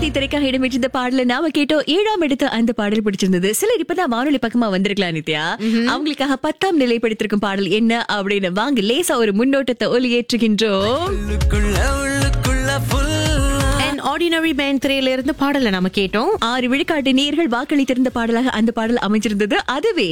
தாரதி திரைக்காக இடம்பெற்றிருந்த பாடல நாம கேட்டோம் ஏழாம் இடத்து அந்த பாடல் பிடிச்சிருந்தது சிலர் இப்பதான் வானொலி பக்கமா வந்திருக்கலாம் நித்யா அவங்களுக்காக பத்தாம் நிலை படித்திருக்கும் பாடல் என்ன அப்படின்னு வாங்க லேசா ஒரு முன்னோட்டத்தை ஒலியேற்றுகின்றோம் உள்ளுக்குள்ள உள்ளுக்குள்ள ஃபுல்லா அண்ட் ஆர்டினரி மேன் திரையில இருந்து பாடலை நாம கேட்டோம் ஆறு விழுக்காட்டு நேர்கள் வாக்களித்திருந்த பாடலாக அந்த பாடல் அமைஞ்சிருந்தது அதுவே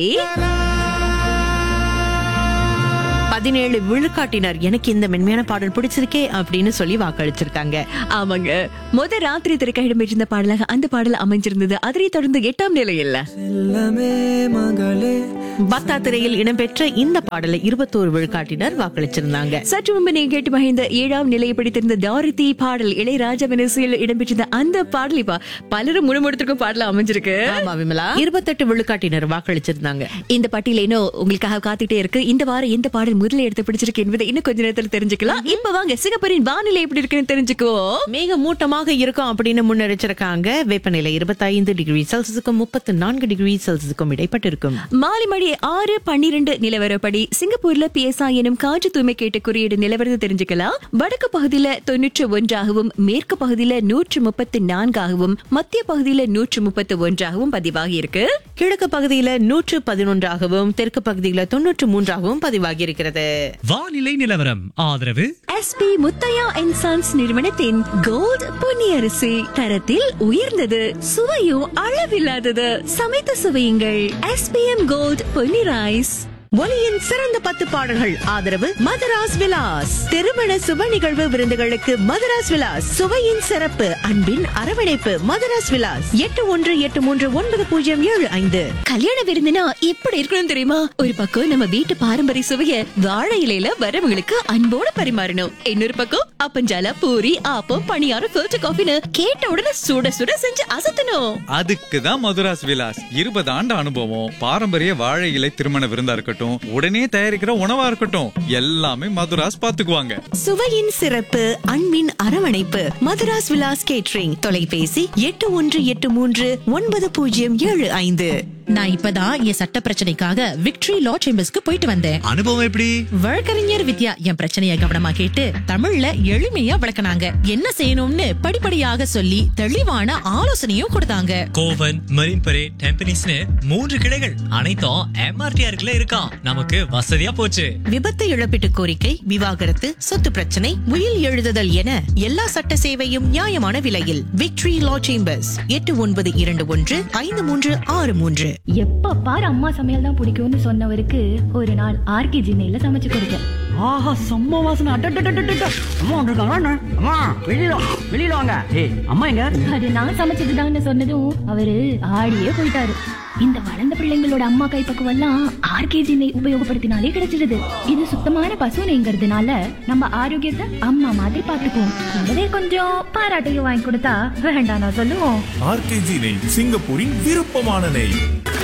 பதினேழு விழுக்காட்டினர் எனக்கு இந்த மென்மையான பாடல் பிடிச்சிருக்கே அப்படின்னு சொல்லி வாக்களிச்சிருக்காங்க ஆமாங்க முத ராத்திரி திரைக்காக இடம்பெற்றிருந்த பாடலாக அந்த பாடல் அமைஞ்சிருந்தது அதனை தொடர்ந்து எட்டாம் நிலையில் செல்லமே மகளே பத்தா திரையில் இடம்பெற்ற இந்த பாடலை இருபத்தோரு விழுக்காட்டினர் வாக்களிச்சிருந்தாங்க சற்று முன்பு நீங்க கேட்டு மகிழ்ந்த ஏழாம் நிலையை பிடித்திருந்த தாரதி பாடல் இளையராஜா இசையில் இடம்பெற்றிருந்த அந்த பாடல் இப்ப பலரும் முழுமுடுத்திருக்கும் பாடல அமைஞ்சிருக்கு ஆமா விமலா இருபத்தெட்டு விழுக்காட்டினர் வாக்களிச்சிருந்தாங்க இந்த பட்டியல இன்னும் உங்களுக்காக காத்துட்டே இருக்கு இந்த வாரம் எந்த பாடல் முதல்ல எடுத்து பிடிச்சிருக்கு என்பதை இன்னும் கொஞ்ச நேரத்துல தெரிஞ்சுக்கலாம் இப்ப வாங்க சிங்கப்பூரின் வானிலை எப்படி இருக்குன்னு தெரிஞ்சுக்குவோம் மேக மூட்டமாக இருக்கும் அப்படின்னு முன்னெச்சரிக்காங்க வெப்பநிலை இருபத்தைந்து டிகிரி செல்சியஸுக்கும் முப்பத்து நான்கு டிகிரி செல்சியஸுக்கும் இடைப்பட்டு இருக்கும் மாலை மணி ஆறு பன்னிரண்டு நிலவரப்படி சிங்கப்பூர்ல பிஎஸ்ஐ எனும் காற்று தூய்மை கேட்ட குறியீடு நிலவரத்தை தெரிஞ்சுக்கலாம் வடக்கு பகுதியில தொன்னூற்று ஒன்றாகவும் மேற்கு பகுதியில நூற்று முப்பத்தி நான்காகவும் மத்திய பகுதியில நூற்று முப்பத்தி ஒன்றாகவும் பதிவாகி இருக்கு கிழக்கு பகுதியில நூற்று பதினொன்றாகவும் தெற்கு பகுதியில தொன்னூற்று மூன்றாகவும் பதிவாகி இருக்கிறது வானிலை நிலவரம் ஆதரவு எஸ்பி முத்தையா அண்ட் சன்ஸ் நிறுவனத்தின் கோல்ட் பொன்னியரிசி தரத்தில் உயர்ந்தது சுவையும் அளவில்லாதது சமைத்து சுவையுங்கள் எஸ்பிஎம் கோல்ட் பொன்னி ரைஸ் ஒலியின் சிறந்த பத்து பாடல்கள் ஆதரவு மதராஸ் விலாஸ் திருமண சுப நிகழ்வு விருந்துகளுக்கு மதராஸ் விலாஸ் சுவையின் சிறப்பு அன்பின் அரவணைப்பு மதராஸ் விலாஸ் எட்டு ஒன்று எட்டு மூன்று ஒன்பது பூஜ்ஜியம் ஏழு ஐந்து கல்யாண விருந்துனா எப்படி இருக்கணும் தெரியுமா ஒரு பக்கம் நம்ம வீட்டு பாரம்பரிய சுவைய வாழை இலையில வரவங்களுக்கு அன்போட பரிமாறணும் இன்னொரு பக்கம் அப்பஞ்சால பூரி ஆப்பம் பணியாரம் ஃபில்டர் காஃபின்னு கேட்ட உடனே சுட சுட செஞ்சு அசத்தணும் அதுக்கு தான் மதுராஸ் விலாஸ் இருபது ஆண்டு அனுபவம் பாரம்பரிய வாழை இலை திருமண விருந்தா இருக்கட்டும் உடனே தயாரிக்கிற உணவா இருக்கட்டும் எல்லாமே மதுராஸ் பாத்துக்குவாங்க சுவையின் சிறப்பு அன்பின் அரவணைப்பு மதராஸ் விலாஸ் கேட்ரிங் தொலைபேசி எட்டு ஒன்று எட்டு மூன்று ஒன்பது பூஜ்ஜியம் ஏழு ஐந்து நான் இப்பதான் என் சட்ட பிரச்சனைக்காக விக்டரி லா சேம்பர்ஸ்க்கு போயிட்டு வந்தேன் அனுபவம் எப்படி வழக்கறிஞர் வித்யா என் பிரச்சனைய கவனமா கேட்டு தமிழ்ல எளிமையா விளக்குனாங்க என்ன செய்யணும்னு படிப்படியாக சொல்லி தெளிவான ஆலோசனையும் கொடுத்தாங்க கோவன் மரீன் பரேட் டெம்பனிஸ்னு மூன்று கிளைகள் அனைத்தும் எம்ஆர்டிஆருக்குள்ள இருக்கான் நமக்கு வசதியா போச்சு விபத்து இழப்பீட்டு கோரிக்கை விவாகரத்து சொத்து பிரச்சனை உயில் எழுதுதல் என எல்லா சட்ட சேவையும் நியாயமான விலையில் விக்டரி லா சேம்பர்ஸ் எட்டு ஒன்பது இரண்டு ஒன்று ஐந்து மூன்று ஆறு மூன்று எப்ப பாரு அம்மா சமையல் தான் பிடிக்கும்னு சொன்னவருக்கு ஒரு நாள் ஆர்கே ஜினையில சமைச்சு கொடுத்தேன் ஆஹா செம்ம வாசனை அட்டட்டட்டட்டட்ட அம்மா வந்திருக்காங்க அண்ணா. அம்மா வெளியில வா, வெளியில வாங்க ஏய் அம்மா எங்க அது நான் சமைச்சதுதான்னு சொன்னதும் அவரு ஆடியே போயிட்டாரு இந்த வளர்ந்த பிள்ளைங்களோட அம்மா கைப்பக்குவம் எல்லாம் ஆர்கேஜி நெய் உபயோகப்படுத்தினாலே கிடைச்சிடுது இது சுத்தமான பசு நெய்ங்கிறதுனால நம்ம ஆரோக்கியத்தை அம்மா மாதிரி பாத்துக்குவோம் கூடவே கொஞ்சம் பாராட்டையும் வாங்கி கொடுத்தா வேண்டாம் நான் சொல்லுவோம் ஆர்கேஜி நெய் சிங்கப்பூரின் விருப்பமான நெய்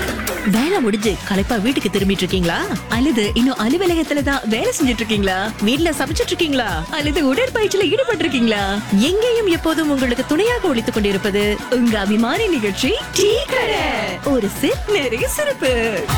வேலை முடிஞ்சு களைப்பா வீட்டுக்கு திரும்பிட்டு இருக்கீங்களா அல்லது இன்னும் அலுவலகத்துல தான் வேலை செஞ்சுட்டு இருக்கீங்களா வீட்ல சமைச்சிட்டு இருக்கீங்களா அல்லது உடற்பயிற்சியில ஈடுபட்டு இருக்கீங்களா எங்கேயும் எப்போதும் உங்களுக்கு துணையாக ஒழித்துக் கொண்டிருப்பது உங்க அபிமானி நிகழ்ச்சி டீ கடை ஒரு சிப் நிறைய சிறப்பு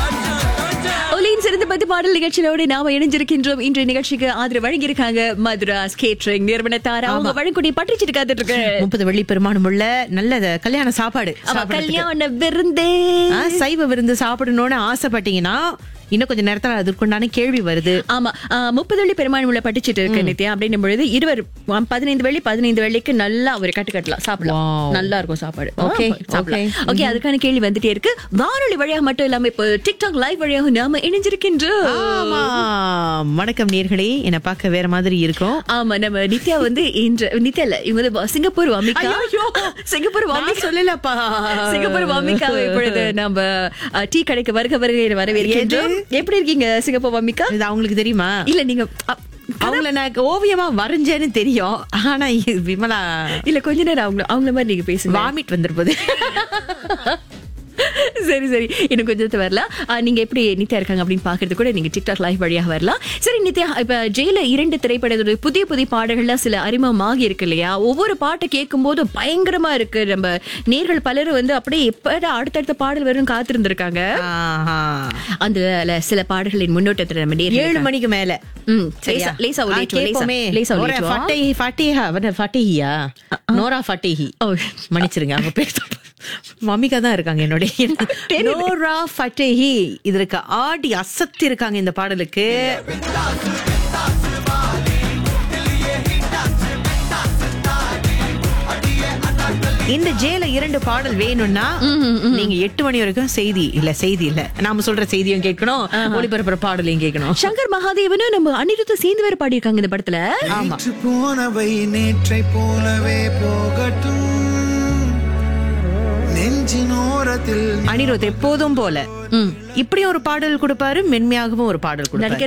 ஒலியின் சிறந்த பத்து பாடல் நிகழ்ச்சியோடு நாம இணைஞ்சிருக்கின்றோம் இன்றைய நிகழ்ச்சிக்கு ஆதரவு வழங்கியிருக்காங்க மதுராஸ் கேட்டரிங் நிறுவனத்தார் அவங்க வழங்கக்கூடிய பற்றிச்சிட்டு காத்துட்டு இருக்கு முப்பது வெள்ளி பெருமானம் உள்ள நல்ல கல்யாண சாப்பாடு அவ சாப்பிடறதுக்கு. கல்யாண விருந்தே ஆ, சைவ விருந்து சாப்பிடணும்னு ஆசைப்பட்டீங்கன்னா இன்னும் கொஞ்சம் நேரத்துல அதற்குண்டான கேள்வி வருது ஆமா ஆ, முப்பது வெள்ளி பெருமாள் உள்ள பட்டுச்சிட்டு இருக்கு நித்யா அப்படின்னும் பொழுது இருவர் ஆ, பதினைந்து வெள்ளி பதினைந்து வெள்ளிக்கு நல்லா ஒரு கட்டு கட்டலாம் சாப்பிடலாம் Wow. நல்லா இருக்கும் சாப்பாடு Okay, சாப்பிடலாம் okay. ஓகே அதுக்கான கேள்வி வந்துட்டே இருக்கு வானொலி வழியாக மட்டும் இல்லாம இப்போ டிக்டாக் லைவ் வழியாக நாம இணைஞ்சிருக்கின்றோம் ஆமா வணக்கம் நேர்களே என்ன பார்க்க வேற மாதிரி இருக்கும் ஆமா நம்ம நித்யா வந்து இன்று நித்யா இல்ல இவங்க வந்து சிங்கப்பூர் வாமிகா சிங்கப்பூர் நான் வாமிகா சொல்லலப்பா சிங்கப்பூர் வாமிகா இப்பொழுது நம்ம அ, டீ கடைக்கு வருக வருகை வரவேற்கின்றோம் எப்படி இருக்கீங்க சிங்கப்பூர் வாமிகா இது அவங்களுக்கு தெரியுமா இல்ல நீங்க அ, அவங்கள நான் ஓவியமா வரைஞ்சேன்னு தெரியும் ஆனா இது விமலா இல்ல கொஞ்ச நேரம் அவங்க அவங்கள மாதிரி நீங்க பேசுங்க வாமிட் வந்திருப்பது சரி சரி இன்னும் கொஞ்சத்து வரலாம் ஆ, நீங்க எப்படி நித்யா இருக்காங்க அப்படின்னு பாக்குறது கூட நீங்க டிக்டாக் லைவ் வழியாக வரலாம் சரி நித்யா இப்ப ஜெயில இரண்டு திரைப்படத்தோட புதிய புதிய பாடல்கள்லாம் சில அறிமுகமாகி இருக்கு இல்லையா ஒவ்வொரு பாட்டை கேட்கும் போது பயங்கரமா இருக்கு நம்ம நேர்கள் பலரும் வந்து அப்படியே எப்படா அடுத்தடுத்த பாடல் வரும் காத்திருந்திருக்காங்க ஆஹா. அந்த சில பாடல்களின் முன்னோட்டத்துல நம்ம நேர்கள் ஏழு மணிக்கு மேல ம், சரியா? லேசா- லேசா ஒரு ஆ, லேச்சு, லேசா- கேட்போமே. லேசா ஒரு நோரா லேச்சுவா? ஃபட்டேஹி, ஃபட்டேஹா, அவன ஃபட்டேஹியா? நோரா ஃபட்டேஹி. ஓ. மன்னிச்சிருங்க அவங்க பேர் தப்பு. மம்மிகா தான் இருக்காங்க என்னுடைய நோரா ஃபட்டேஹி இதற்கு ஆடி அசத்தி இருக்காங்க இந்த பாடலுக்கு இந்த ஜேல இரண்டு பாடல் வேணும்னா நீங்க எட்டு மணி வரைக்கும் செய்தி இல்ல செய்தி இல்ல நாம சொல்ற செய்தியும் கேட்கணும் ஒளிபரப்புற பாடலையும் கேட்கணும் சங்கர் மகாதேவனும் நம்ம அனிருத்த சேர்ந்து வேற பாடியிருக்காங்க இந்த படத்துல ஆமா நேற்று போனவை நேற்றை போலவே போகட்டும் நெஞ்சின் ஓரத்தில் அனிருத் எப்போதும் போல இப்படி ஒரு பாடல் கொடுப்பாரு மென்மையாகவும் ஒரு பாடல் கொடுப்பாரு நடிகர்